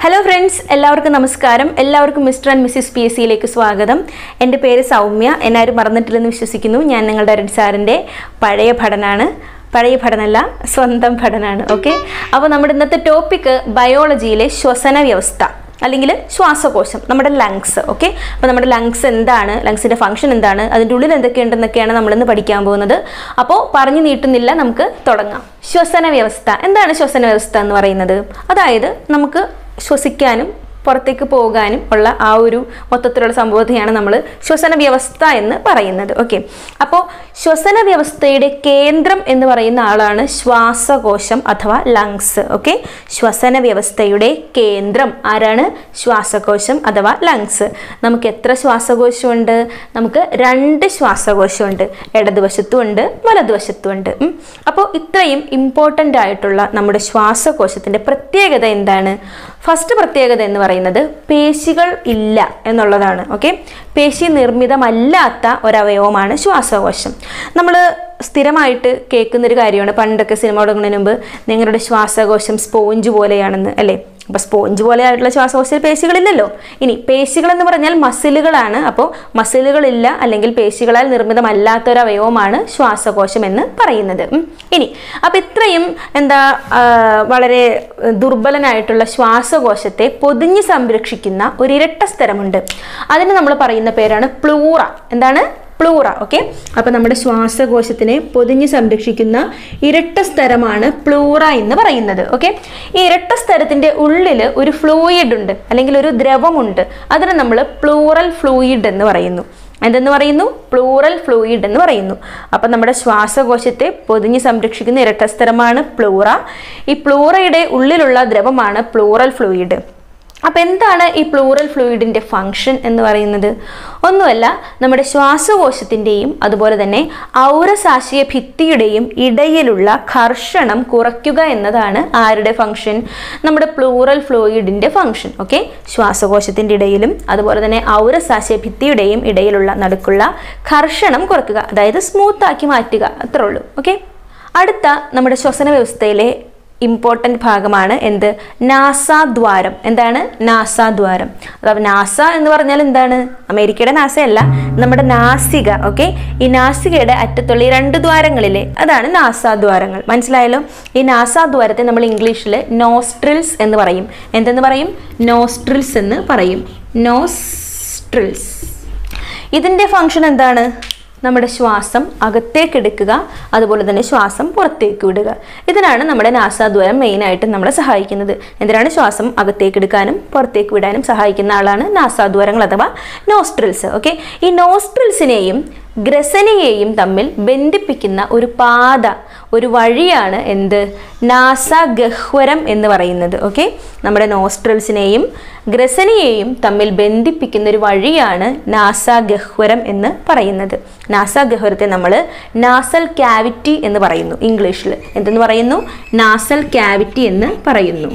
Hello friends എല്ലാവർക്കും നമസ്കാരം എല്ലാവർക്കും mister and missis P S സിയിലേക്ക് സ്വാഗതം എൻ്റെ പേര് സൗമ്യ എന്നാരും മറന്നിട്ടില്ലെന്ന് വിശ്വസിക്കുന്നു ഞാൻ നിങ്ങളുടെ അരുൺ സാറിൻ്റെ പഴയ പഠനാണ് പഴയ പഠനമല്ല സ്വന്തം പഠനമാണ് ഓക്കെ അപ്പോൾ നമ്മുടെ ഇന്നത്തെ ടോപ്പിക്ക് ബയോളജിയിലെ ശ്വസന വ്യവസ്ഥ അല്ലെങ്കിൽ ശ്വാസകോശം നമ്മുടെ ലങ്സ് ഓക്കെ അപ്പോൾ നമ്മുടെ ലങ്സ് എന്താണ് ലങ്സിൻ്റെ ഫംഗ്ഷൻ എന്താണ് അതിൻ്റെ ഉള്ളിൽ എന്തൊക്കെയുണ്ടെന്നൊക്കെയാണ് നമ്മളിന്ന് പഠിക്കാൻ പോകുന്നത് അപ്പോൾ പറഞ്ഞു നീട്ടുന്നില്ല നമുക്ക് തുടങ്ങാം ശ്വസന വ്യവസ്ഥ എന്താണ് ശ്വസന വ്യവസ്ഥ എന്ന് പറയുന്നത് അതായത് നമുക്ക് ശ്വസിക്കാനും പുറത്തേക്ക് പോകാനും ഉള്ള ആ ഒരു മൊത്തത്തിലുള്ള സംഭവത്തെയാണ് നമ്മൾ ശ്വസന വ്യവസ്ഥ എന്ന് പറയുന്നത് ഓക്കെ അപ്പോൾ ശ്വസന വ്യവസ്ഥയുടെ കേന്ദ്രം എന്ന് പറയുന്ന ആളാണ് ശ്വാസകോശം അഥവാ ലങ്സ് ഓക്കെ ശ്വസന വ്യവസ്ഥയുടെ കേന്ദ്രം ആരാണ് ശ്വാസകോശം അഥവാ ലങ്സ് നമുക്ക് എത്ര ശ്വാസകോശമുണ്ട് നമുക്ക് രണ്ട് ശ്വാസകോശമുണ്ട് ഇടതുവശത്തും ഉണ്ട് വലതുവശത്തും ഉണ്ട് ഉം. അപ്പോൾ ഇത്രയും ഇമ്പോർട്ടൻ്റ് ആയിട്ടുള്ള നമ്മുടെ ശ്വാസകോശത്തിൻ്റെ പ്രത്യേകത എന്താണ് ഫസ്റ്റ് പ്രത്യേകത എന്ന് പറയുന്നത് പേശികൾ ഇല്ല എന്നുള്ളതാണ് ഓക്കെ പേശി നിർമ്മിതമല്ലാത്ത ഒരവയവമാണ് ശ്വാസകോശം നമ്മൾ സ്ഥിരമായിട്ട് കേൾക്കുന്നൊരു കാര്യമാണ് പണ്ടൊക്കെ സിനിമ തുടങ്ങുന്നതിന് മുമ്പ് നിങ്ങളുടെ ശ്വാസകോശം സ്പോഞ്ച് പോലെയാണെന്ന് അല്ലേ അപ്പോൾ സ്പോഞ്ച് പോലെ ആയിട്ടുള്ള ശ്വാസകോശത്തിൽ പേശികളില്ലല്ലോ ഇനി പേശികൾ എന്ന് പറഞ്ഞാൽ മസിലുകളാണ് അപ്പോൾ മസിലുകളില്ല അല്ലെങ്കിൽ പേശികളാൽ നിർമ്മിതമല്ലാത്ത ഒരു അവയവമാണ് ശ്വാസകോശം എന്ന് പറയുന്നത് ഉം. ഇനി അപ്പോൾ ഇത്രയും എന്താ ആ, വളരെ ദുർബലനായിട്ടുള്ള ശ്വാസകോശത്തെ പൊതിഞ്ഞ് സംരക്ഷിക്കുന്ന ഒരു ഇരട്ട സ്ഥലമുണ്ട് അതിന് നമ്മൾ പറയുന്ന പേരാണ് പ്ലൂറ എന്താണ് പ്ലൂറ ഓക്കെ അപ്പം നമ്മുടെ ശ്വാസകോശത്തിനെ പൊതിഞ്ഞ് സംരക്ഷിക്കുന്ന ഇരട്ട സ്ഥലമാണ് പ്ലൂറ എന്ന് പറയുന്നത് ഓക്കെ ഈ ഇരട്ട സ്ഥലത്തിൻ്റെ ഉള്ളിൽ ഒരു ഫ്ലൂയിഡ് ഉണ്ട് അല്ലെങ്കിൽ ഒരു ദ്രവമുണ്ട് അതിന് നമ്മൾ പ്ലൂറൽ ഫ്ലൂയിഡ് എന്ന് പറയുന്നു എന്തെന്ന് പറയുന്നു പ്ലൂറൽ ഫ്ലൂയിഡ് എന്ന് പറയുന്നു അപ്പം നമ്മുടെ ശ്വാസകോശത്തെ പൊതിഞ്ഞ് സംരക്ഷിക്കുന്ന ഇരട്ട സ്ഥലമാണ് പ്ലൂറ ഈ പ്ലൂറയുടെ ഉള്ളിലുള്ള ദ്രവമാണ് പ്ലൂറൽ ഫ്ലൂയിഡ് അപ്പം എന്താണ് ഈ പ്ലൂറൽ ഫ്ലൂയിഡിൻ്റെ ഫങ്ഷൻ എന്ന് പറയുന്നത് ഒന്നുമല്ല നമ്മുടെ ശ്വാസകോശത്തിൻ്റെയും അതുപോലെ തന്നെ ഔരസാശയ ഭിത്തിയുടെയും ഇടയിലുള്ള ഘർഷണം കുറയ്ക്കുക എന്നതാണ് ആരുടെ ഫങ്ഷൻ നമ്മുടെ പ്ലൂറൽ ഫ്ലൂയിഡിൻ്റെ ഫങ്ഷൻ ഓക്കെ ശ്വാസകോശത്തിൻ്റെ ഇടയിലും അതുപോലെ തന്നെ ഔരസാശയ ഭിത്തിയുടെയും ഇടയിലുള്ള നടുക്കുള്ള ഘർഷണം കുറയ്ക്കുക അതായത് സ്മൂത്താക്കി മാറ്റുക അത്രേ ഉള്ളൂ ഓക്കെ അടുത്ത നമ്മുടെ ശ്വസന വ്യവസ്ഥയിലെ ഇമ്പോർട്ടൻ്റ് ഭാഗമാണ് എന്ത് നാസാദ്വാരം എന്താണ് നാസാദ്വാരം അഥവാ നാസ എന്ന് പറഞ്ഞാൽ എന്താണ് അമേരിക്കയുടെ നാസയല്ല നമ്മുടെ നാസിക ഓക്കെ ഈ നാസികയുടെ അറ്റത്തുള്ള ഈ രണ്ട് ദ്വാരങ്ങളിലെ അതാണ് നാസാദ്വാരങ്ങൾ മനസ്സിലായല്ലോ ഈ നാസാദ്വാരത്തെ നമ്മൾ ഇംഗ്ലീഷിൽ നോസ്ട്രിൽസ് എന്ന് പറയും എന്തെന്ന് പറയും നോസ്ട്രിൽസ് എന്ന് പറയും നോസ്ട്രിൽസ് ഇതിൻ്റെ ഫങ്ഷൻ എന്താണ് നമ്മുടെ ശ്വാസം അകത്തേക്ക് എടുക്കുക അതുപോലെ തന്നെ ശ്വാസം പുറത്തേക്ക് വിടുക ഇതിനാണ് നമ്മുടെ നാസാദ്വാരം മെയിനായിട്ട് നമ്മളെ സഹായിക്കുന്നത് എന്തിനാണ് ശ്വാസം അകത്തേക്ക് എടുക്കാനും പുറത്തേക്ക് വിടാനും സഹായിക്കുന്ന ആളാണ് നാസാദ്വാരങ്ങൾ അഥവാ നോസ്ട്രിൽസ് ഓക്കെ ഈ നോസ്ട്രിൽസിനെയും ഗ്രസനെയെയും തമ്മിൽ ബന്ധിപ്പിക്കുന്ന ഒരു പാത ഒരു വഴിയാണ് എന്ത് നാസഗഹ്വരം എന്ന് പറയുന്നത് ഓക്കെ നമ്മുടെ നോസ്ട്രൽസിനെയും ഗ്രസനെയെയും തമ്മിൽ ബന്ധിപ്പിക്കുന്ന ഒരു വഴിയാണ് നാസാഗഹ്വരം എന്ന് പറയുന്നത് നാസാഗഹ്വരത്തെ നമ്മൾ നാസൽ ക്യാവിറ്റി എന്ന് പറയുന്നു ഇംഗ്ലീഷിൽ എന്തെന്ന് പറയുന്നു നാസൽ ക്യാവിറ്റി എന്ന് പറയുന്നു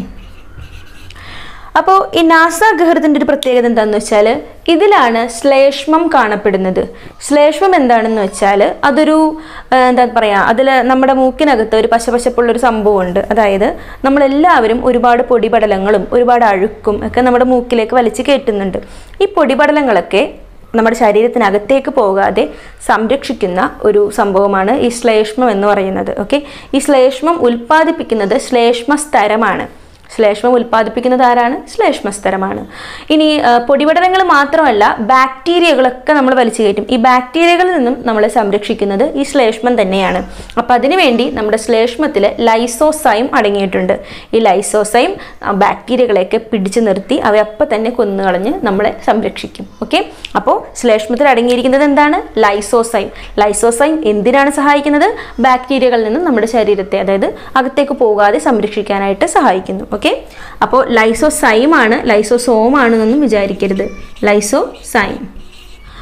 അപ്പോൾ ഈ നാസാഗഹ്വരത്തിൻ്റെ ഒരു പ്രത്യേകത എന്താണെന്ന് വെച്ചാൽ ഇതിലാണ് ശ്ലേഷ്മം കാണപ്പെടുന്നത് ശ്ലേഷ്മം എന്താണെന്ന് വെച്ചാൽ അതൊരു ആ, എന്താ പറയുക അതിൽ നമ്മുടെ മൂക്കിനകത്ത് ഒരു പശപശപ്പുള്ളൊരു സംഭവമുണ്ട് അതായത് നമ്മളെല്ലാവരും ഒരുപാട് പൊടിപടലങ്ങളും ഒരുപാട് അഴുക്കും ഒക്കെ നമ്മുടെ മൂക്കിലേക്ക് വലിച്ചു കയറ്റുന്നുണ്ട് ഈ പൊടിപടലങ്ങളൊക്കെ നമ്മുടെ ശരീരത്തിനകത്തേക്ക് പോകാതെ സംരക്ഷിക്കുന്ന ഒരു സംഭവമാണ് ഈ ശ്ലേഷ്മം എന്ന് പറയുന്നത് ഓക്കെ ഈ ശ്ലേഷ്മം ഉൽപ്പാദിപ്പിക്കുന്നത് ശ്ലേഷ്മ സ്തരമാണ് ശ്ലേഷ്മം ഉൽപ്പാദിപ്പിക്കുന്നത് ആരാണ് ശ്ലേഷ്മസ്തരമാണ് ഇനി ആ, പൊടിപടലങ്ങൾ മാത്രമല്ല ബാക്ടീരിയകളൊക്കെ നമ്മൾ വലിച്ചു കയറ്റും ഈ ബാക്ടീരിയകളിൽ നിന്നും നമ്മളെ സംരക്ഷിക്കുന്നത് ഈ ശ്ലേഷ്മം തന്നെയാണ് അപ്പം അതിനുവേണ്ടി നമ്മുടെ ശ്ലേഷ്മത്തിൽ ലൈസോസൈം അടങ്ങിയിട്ടുണ്ട് ഈ ലൈസോസൈം ആ, ബാക്ടീരിയകളെയൊക്കെ പിടിച്ചു നിർത്തി അവയപ്പം തന്നെ കൊന്നുകളഞ്ഞ് നമ്മളെ സംരക്ഷിക്കും ഓക്കെ അപ്പോൾ ശ്ലേഷ്മത്തിൽ അടങ്ങിയിരിക്കുന്നത് എന്താണ് ലൈസോസൈം ലൈസോസൈം എന്തിനാണ് സഹായിക്കുന്നത് ബാക്ടീരിയകളിൽ നിന്നും നമ്മുടെ ശരീരത്തെ അതായത് അകത്തേക്ക് പോകാതെ സംരക്ഷിക്കാനായിട്ട് സഹായിക്കുന്നു ഓക്കെ അപ്പോൾ ലൈസോസൈം ആണ് ലൈസോസോം ആണെന്നൊന്നും വിചാരിക്കരുത് ലൈസോസൈം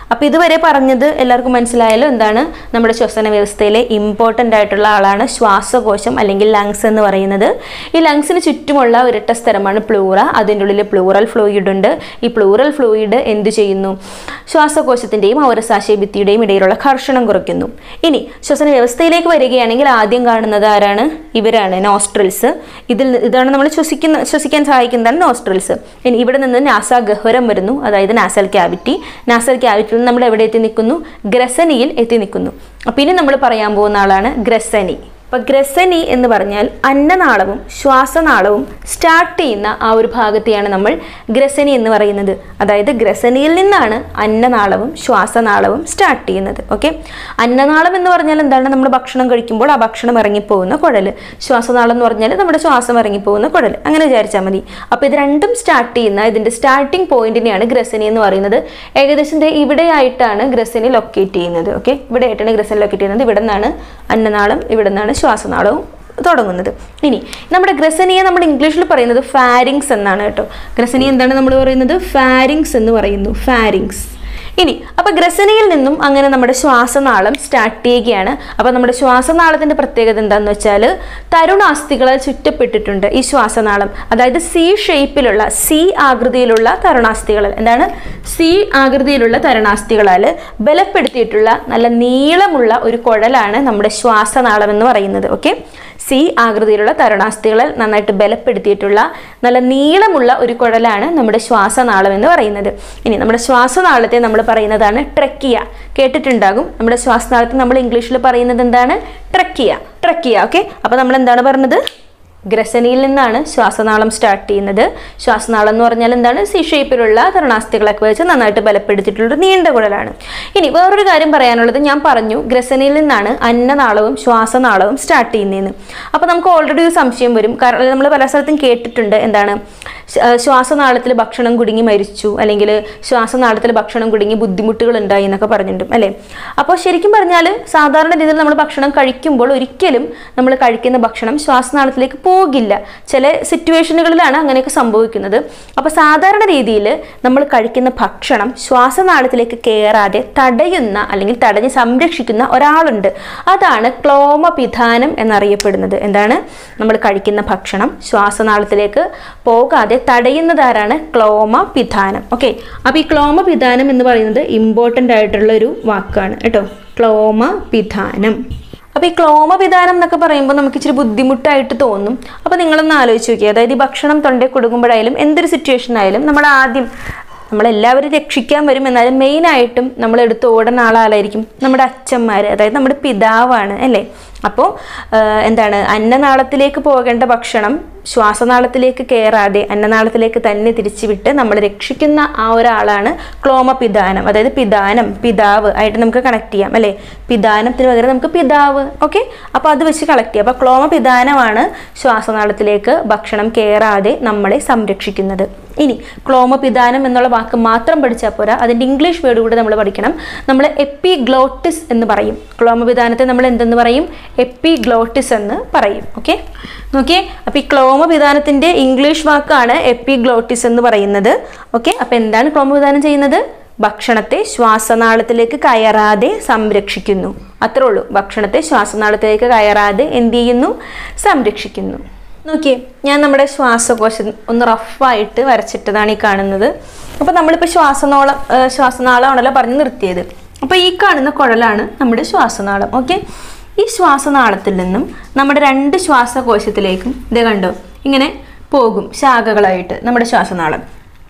അപ്പോൾ ഇതുവരെ പറഞ്ഞത് എല്ലാവർക്കും മനസ്സിലായാലും എന്താണ് നമ്മുടെ ശ്വസന വ്യവസ്ഥയിലെ ഇമ്പോർട്ടൻ്റ് ആയിട്ടുള്ള ആളാണ് ശ്വാസകോശം അല്ലെങ്കിൽ ലങ്സ് എന്ന് പറയുന്നത് ഈ ലങ്സിന് ചുറ്റുമുള്ള ഒരിട്ട സ്ഥലമാണ് പ്ലൂറ അതിൻ്റെ ഉള്ളിൽ പ്ലൂറൽ ഫ്ലൂയിഡ് ഉണ്ട് ഈ പ്ലൂറൽ ഫ്ലൂയിഡ് എന്ത് ചെയ്യുന്നു ശ്വാസകോശത്തിൻ്റെയും ഔരസാശയ ഭിത്തിയുടെയും ഇടയിലുള്ള ഘർഷണം കുറയ്ക്കുന്നു ഇനി ശ്വസന വ്യവസ്ഥയിലേക്ക് വരികയാണെങ്കിൽ ആദ്യം കാണുന്നത് ആരാണ് ഇവരാണ് നോസ്ട്രിൽസ് ഇതിൽ നി- ഇതാണ് നമ്മൾ ശ്വസിക്കുന്ന ശ്വസിക്കാൻ സഹായിക്കുന്നതാണ് നോസ്ട്രിൽസ് ഇനി ഇവിടെ നിന്ന് നാസാഗഹ്വരം വരുന്നു അതായത് നാസൽ ക്യാവിറ്റി നാസൽ ക്യാവിറ്റിയിൽ നമ്മൾ എവിടെ എത്തി നിൽക്കുന്നു ഗ്രസനിയിൽ എത്തി നിൽക്കുന്നു അപ്പം ഇനി നമ്മൾ പറയാൻ പോകുന്ന ആളാണ് ഗ്രസനി അപ്പം ഗ്രസനി എന്ന് പറഞ്ഞാൽ അന്നനാളവും ശ്വാസനാളവും സ്റ്റാർട്ട് ചെയ്യുന്ന ആ ഒരു ഭാഗത്തെയാണ് നമ്മൾ ഗ്രസനി എന്ന് പറയുന്നത് അതായത് ഗ്രസനിയിൽ നിന്നാണ് അന്നനാളവും ശ്വാസനാളവും സ്റ്റാർട്ട് ചെയ്യുന്നത് ഓക്കെ അന്നനാളം എന്ന് പറഞ്ഞാൽ എന്താണ് നമ്മൾ ഭക്ഷണം കഴിക്കുമ്പോൾ ആ ഭക്ഷണം ഇറങ്ങിപ്പോകുന്ന കുഴൽ ശ്വാസനാളം എന്ന് പറഞ്ഞാൽ നമ്മുടെ ശ്വാസം ഇറങ്ങിപ്പോകുന്ന കുഴൽ അങ്ങനെ വിചാരിച്ചാൽ മതി അപ്പോൾ ഇത് രണ്ടും സ്റ്റാർട്ട് ചെയ്യുന്ന ഇതിൻ്റെ സ്റ്റാർട്ടിംഗ് പോയിന്റിനെയാണ് ഗ്രസനി എന്ന് പറയുന്നത് ഏകദേശം ദേ ഇവിടെയായിട്ടാണ് ഗ്രസനി ലൊക്കേറ്റ് ചെയ്യുന്നത് ഓക്കെ ഇവിടെ ആയിട്ടാണ് ഗ്രസനി ലൊക്കേറ്റ് ചെയ്യുന്നത് ഇവിടെ നിന്നാണ് അന്നനാളം ഇവിടെ നിന്നാണ് ശ്വാസനാളവും തുടങ്ങുന്നത് ഇനി നമ്മുടെ ഗ്രസനിയെ നമ്മൾ ഇംഗ്ലീഷിൽ പറയുന്നത് ഫാരിങ്സ് എന്നാണ് കേട്ടോ ഗ്രസനി എന്താണ് നമ്മൾ പറയുന്നത് ഫാരിങ്സ് എന്ന് പറയുന്നു ഫാരിങ്സ് ഇനി അപ്പോൾ ഗ്രസനിയിൽ നിന്നും അങ്ങനെ നമ്മുടെ ശ്വാസനാളം സ്റ്റാർട്ട് ചെയ്യുകയാണ് അപ്പോൾ നമ്മുടെ ശ്വാസനാളത്തിൻ്റെ പ്രത്യേകത എന്താണെന്ന് വെച്ചാൽ തരുണാസ്ഥികളാൽ ചുറ്റപ്പെട്ടിട്ടുണ്ട് ഈ ശ്വാസനാളം അതായത് സി ഷേപ്പിലുള്ള സി ആകൃതിയിലുള്ള തരുണാസ്ഥികൾ എന്താണ് സി ആകൃതിയിലുള്ള തരുണാസ്ഥികളാൽ ബലപ്പെടുത്തിയിട്ടുള്ള നല്ല നീളമുള്ള ഒരു കുഴലാണ് നമ്മുടെ ശ്വാസനാളം എന്ന് പറയുന്നത് ഓക്കെ സി ആകൃതിയിലുള്ള തരുണാസ്ഥികളെ നന്നായിട്ട് ബലപ്പെടുത്തിയിട്ടുള്ള നല്ല നീളമുള്ള ഒരു കുഴലാണ് നമ്മുടെ ശ്വാസനാളം എന്ന് പറയുന്നത് ഇനി നമ്മുടെ ശ്വാസനാളത്തെ നമ്മൾ പറയുന്നതാണ് ട്രക്കിയ കേട്ടിട്ടുണ്ടാകും നമ്മുടെ ശ്വാസനാളത്തെ നമ്മൾ ഇംഗ്ലീഷിൽ പറയുന്നത് എന്താണ് ട്രക്കിയ ട്രക്കിയ ഓക്കെ അപ്പോൾ നമ്മൾ എന്താണ് പറഞ്ഞത് ഗ്രസനിയിൽ നിന്നാണ് ശ്വാസനാളം സ്റ്റാർട്ട് ചെയ്യുന്നത് ശ്വാസനാളം എന്ന് പറഞ്ഞാൽ എന്താണ് സി ഷേപ്പിലുള്ള തരുണാസ്ഥികളൊക്കെ വെച്ച് നന്നായിട്ട് ബലപ്പെടുത്തിയിട്ടുള്ള ഒരു നീണ്ട കുഴലാണ് ഇനി വേറൊരു കാര്യം പറയാനുള്ളത് ഞാൻ പറഞ്ഞു ഗ്രസനിയിൽ നിന്നാണ് അന്നനാളവും ശ്വാസനാളവും സ്റ്റാർട്ട് ചെയ്യുന്നതെന്ന് അപ്പോൾ നമുക്ക് ഓൾറെഡി ഒരു സംശയം വരും കാരണം നമ്മൾ പല സ്ഥലത്തും കേട്ടിട്ടുണ്ട് എന്താണ് ശ്വ- ആ, ശ്വാസനാളത്തിൽ ഭക്ഷണം കുടുങ്ങി മരിച്ചു അല്ലെങ്കിൽ ശ്വാസനാളത്തിൽ ഭക്ഷണം കുടുങ്ങി ബുദ്ധിമുട്ടുകൾ ഉണ്ടായി എന്നൊക്കെ പറഞ്ഞിട്ടുണ്ട് അല്ലേ അപ്പോൾ ശരിക്കും പറഞ്ഞാൽ സാധാരണ രീതിയിൽ നമ്മൾ ഭക്ഷണം കഴിക്കുമ്പോൾ ഒരിക്കലും നമ്മൾ കഴിക്കുന്ന ഭക്ഷണം ശ്വാസനാളത്തിലേക്ക് പോകില്ല ചില സിറ്റുവേഷനുകളിലാണ് അങ്ങനെയൊക്കെ സംഭവിക്കുന്നത് അപ്പോൾ സാധാരണ രീതിയിൽ നമ്മൾ കഴിക്കുന്ന ഭക്ഷണം ശ്വാസനാളത്തിലേക്ക് കയറാതെ തടയുന്ന അല്ലെങ്കിൽ തടഞ്ഞ് സംരക്ഷിക്കുന്ന ഒരാളുണ്ട് അതാണ് ക്ലോമപിധാനം എന്നറിയപ്പെടുന്നത് എന്താണ് നമ്മൾ കഴിക്കുന്ന ഭക്ഷണം ശ്വാസനാളത്തിലേക്ക് പോകാതെ തടയുന്നതാരാണ് ക്ലോമപിധാനം ഓക്കെ അപ്പോൾ ഈ ക്ലോമപിധാനം എന്ന് പറയുന്നത് ഇമ്പോർട്ടൻ്റ് ആയിട്ടുള്ള ഒരു വാക്കാണ് കേട്ടോ ക്ലോമപിധാനം അപ്പോൾ ഈ ക്ലോമപിധാനം എന്നൊക്കെ പറയുമ്പോൾ നമുക്ക് ഇച്ചിരി ബുദ്ധിമുട്ടായിട്ട് തോന്നും അപ്പോൾ നിങ്ങളൊന്ന് ആലോചിച്ച് നോക്കിയേ അതായത് ഈ ഭക്ഷണം തൊണ്ടയിൽ കൊടുക്കുമ്പോഴായാലും എന്തൊരു സിറ്റുവേഷൻ ആയാലും നമ്മൾ ആദ്യം നമ്മളെല്ലാവരും രക്ഷിക്കാൻ വരും എന്നാലും മെയിനായിട്ടും നമ്മൾ എടുത്ത് ഓടുന്ന ആളാലായിരിക്കും നമ്മുടെ അച്ഛന്മാർ അതായത് നമ്മുടെ പിതാവാണ് അല്ലേ അപ്പോൾ എന്താണ് അന്നനാളത്തിലേക്ക് പോകേണ്ട ഭക്ഷണം ശ്വാസനാളത്തിലേക്ക് കയറാതെ അന്നനാളത്തിലേക്ക് തന്നെ തിരിച്ചു വിട്ട് നമ്മൾ രക്ഷിക്കുന്ന ആ ഒരാളാണ് ക്ലോമപിദാനം അതായത് പിദാനം പിതാവ് ആയിട്ട് നമുക്ക് കണക്ട് ചെയ്യാം അല്ലേ പിദാനത്തിന് പകരം നമുക്ക് പിതാവ് ഓക്കെ അപ്പോൾ അത് വെച്ച് കളക്ട് ചെയ്യാം അപ്പോൾ ക്ലോമപിദാനമാണ് ശ്വാസനാളത്തിലേക്ക് ഭക്ഷണം കയറാതെ നമ്മളെ സംരക്ഷിക്കുന്നത് ഇനി ക്ലോമപിദാനം എന്നുള്ള വാക്ക് മാത്രം പഠിച്ചാൽ പോരാ അതിൻ്റെ ഇംഗ്ലീഷ് വേർഡ് കൂടെ നമ്മൾ പഠിക്കണം നമ്മൾ എപ്പിഗ്ലോട്ടിസ് എന്ന് പറയും ക്ലോമപിദാനത്തെ നമ്മൾ എന്തെന്ന് പറയും എപ്പിഗ്ലോട്ടിസ് എന്ന് പറയും ഓക്കെ നോക്കിയേ അപ്പോൾ ഈ ക്ലോമപിദാനത്തിൻ്റെ ഇംഗ്ലീഷ് വാക്കാണ് എപ്പിഗ്ലോട്ടിസ് എന്ന് പറയുന്നത് ഓക്കെ അപ്പോൾ എന്താണ് ക്ലോമപിദാനം ചെയ്യുന്നത് ഭക്ഷണത്തെ ശ്വാസനാളത്തിലേക്ക് കയറാതെ സംരക്ഷിക്കുന്നു അത്രേ ഉള്ളൂ ഭക്ഷണത്തെ ശ്വാസനാളത്തിലേക്ക് കയറാതെ എന്ത് ചെയ്യുന്നു സംരക്ഷിക്കുന്നു നോക്കിയേ ഞാൻ നമ്മുടെ ശ്വാസകോശം ഒന്ന് റഫായിട്ട് വരച്ചിട്ടതാണ് ഈ കാണുന്നത് അപ്പോൾ നമ്മളിപ്പോൾ ശ്വാസനാളം ഏഹ് ശ്വാസനാളമാണല്ലോ പറഞ്ഞ് നിർത്തിയത് അപ്പോൾ ഈ കാണുന്ന കുഴലാണ് നമ്മുടെ ശ്വാസനാളം ഓക്കെ ഈ ശ്വാസനാളത്തിൽ നിന്നും നമ്മുടെ രണ്ട് ശ്വാസകോശത്തിലേക്കും ഇത് കണ്ടോ ഇങ്ങനെ പോകും ശാഖകളായിട്ട് നമ്മുടെ ശ്വാസനാളം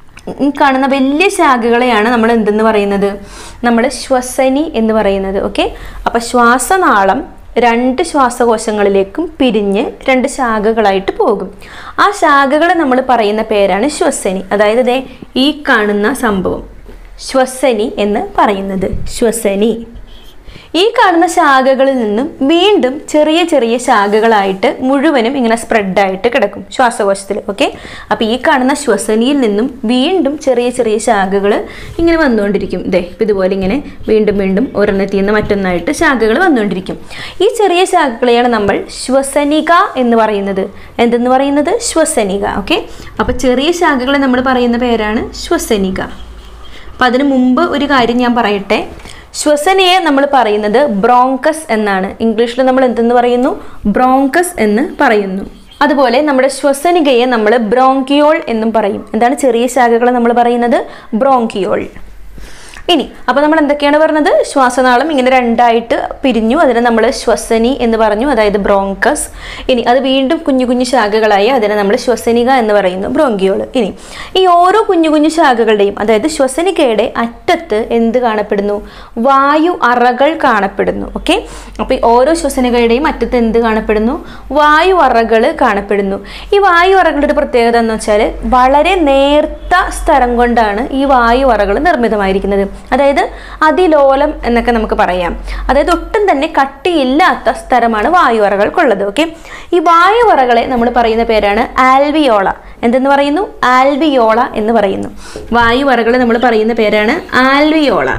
ഈ കാണുന്ന വലിയ ശാഖകളെയാണ് നമ്മൾ എന്തെന്ന് പറയുന്നത് നമ്മൾ ശ്വസനി എന്ന് പറയുന്നത് ഓക്കെ അപ്പോൾ ശ്വാസനാളം രണ്ട് ശ്വാസകോശങ്ങളിലേക്കും പിരിഞ്ഞ് രണ്ട് ശാഖകളായിട്ട് പോകും ആ ശാഖകളെ നമ്മൾ പറയുന്ന പേരാണ് ശ്വസനി അതായത് ദേ ഈ കാണുന്ന സംഭവം ശ്വസനി എന്ന് പറയുന്നത് ശ്വസനി ഈ കാണുന്ന ശാഖകളിൽ നിന്നും വീണ്ടും ചെറിയ ചെറിയ ശാഖകളായിട്ട് മുഴുവനും ഇങ്ങനെ സ്പ്രെഡായിട്ട് കിടക്കും ശ്വാസകോശത്തിൽ ഓക്കെ അപ്പോൾ ഈ കാണുന്ന ശ്വസനിയിൽ നിന്നും വീണ്ടും ചെറിയ ചെറിയ ശാഖകൾ ഇങ്ങനെ വന്നുകൊണ്ടിരിക്കും ഇതേ ഇപ്പം ഇതുപോലെ ഇങ്ങനെ വീണ്ടും വീണ്ടും ഒരെണ്ണത്തിൽ നിന്ന് മറ്റൊന്നായിട്ട് ശാഖകൾ വന്നുകൊണ്ടിരിക്കും ഈ ചെറിയ ശാഖകളെയാണ് നമ്മൾ ശ്വസനിക എന്ന് പറയുന്നത് എന്തെന്ന് പറയുന്നത് ശ്വസനിക ഓക്കെ അപ്പോൾ ചെറിയ ശാഖകളെ നമ്മൾ പറയുന്ന പേരാണ് ശ്വസനിക അപ്പം അതിന് മുമ്പ് ഒരു കാര്യം ഞാൻ പറയട്ടെ ശ്വസനയെ നമ്മൾ പറയുന്നത് ബ്രോങ്കസ് എന്നാണ് ഇംഗ്ലീഷിൽ നമ്മൾ എന്തെന്ന് പറയുന്നു ബ്രോങ്കസ് എന്ന് പറയുന്നു അതുപോലെ നമ്മുടെ ശ്വസനികയെ നമ്മൾ ബ്രോങ്കിയോൾ എന്നും പറയും എന്താണ് ചെറിയ ശാഖകൾ നമ്മൾ പറയുന്നത് ബ്രോങ്കിയോൾ ഇനി അപ്പോൾ നമ്മൾ എന്തൊക്കെയാണ് പറഞ്ഞത് ശ്വാസനാളം ഇങ്ങനെ രണ്ടായിട്ട് പിരിഞ്ഞു അതിനെ നമ്മൾ ശ്വസനി എന്ന് പറഞ്ഞു അതായത് ബ്രോങ്കസ് ഇനി അത് വീണ്ടും കുഞ്ഞു കുഞ്ഞു ശാഖകളായി അതിനെ നമ്മൾ ശ്വസനിക എന്ന് പറയുന്നു ബ്രോങ്കിയോൾ ഇനി ഈ ഓരോ കുഞ്ഞു കുഞ്ഞു ശാഖകളുടെയും അതായത് ശ്വസനികയുടെ അറ്റത്ത് എന്ത് കാണപ്പെടുന്നു വായു അറകൾ കാണപ്പെടുന്നു ഓക്കെ അപ്പോൾ ഈ ഓരോ ശ്വസനികയുടെയും അറ്റത്ത് എന്ത് കാണപ്പെടുന്നു വായു അറകൾ കാണപ്പെടുന്നു ഈ വായു അറകളുടെ ഒരു പ്രത്യേകത എന്ന് വെച്ചാൽ വളരെ നേർത്ത സ്ഥലം കൊണ്ടാണ് ഈ വായു അറകൾ നിർമ്മിതമായിരിക്കുന്നത് അതായത് അതിലോലം എന്നൊക്കെ നമുക്ക് പറയാം അതായത് ഒട്ടും തന്നെ കട്ടിയില്ലാത്ത സ്ഥലമാണ് വായുവറകൾക്കുള്ളത് ഓക്കെ ഈ വായുവറകളെ നമ്മൾ പറയുന്ന പേരാണ് ആൽവിയോള എന്തെന്ന് പറയുന്നു ആൽവിയോള എന്ന് പറയുന്നു വായുവറകളെ നമ്മൾ പറയുന്ന പേരാണ് ആൽവിയോള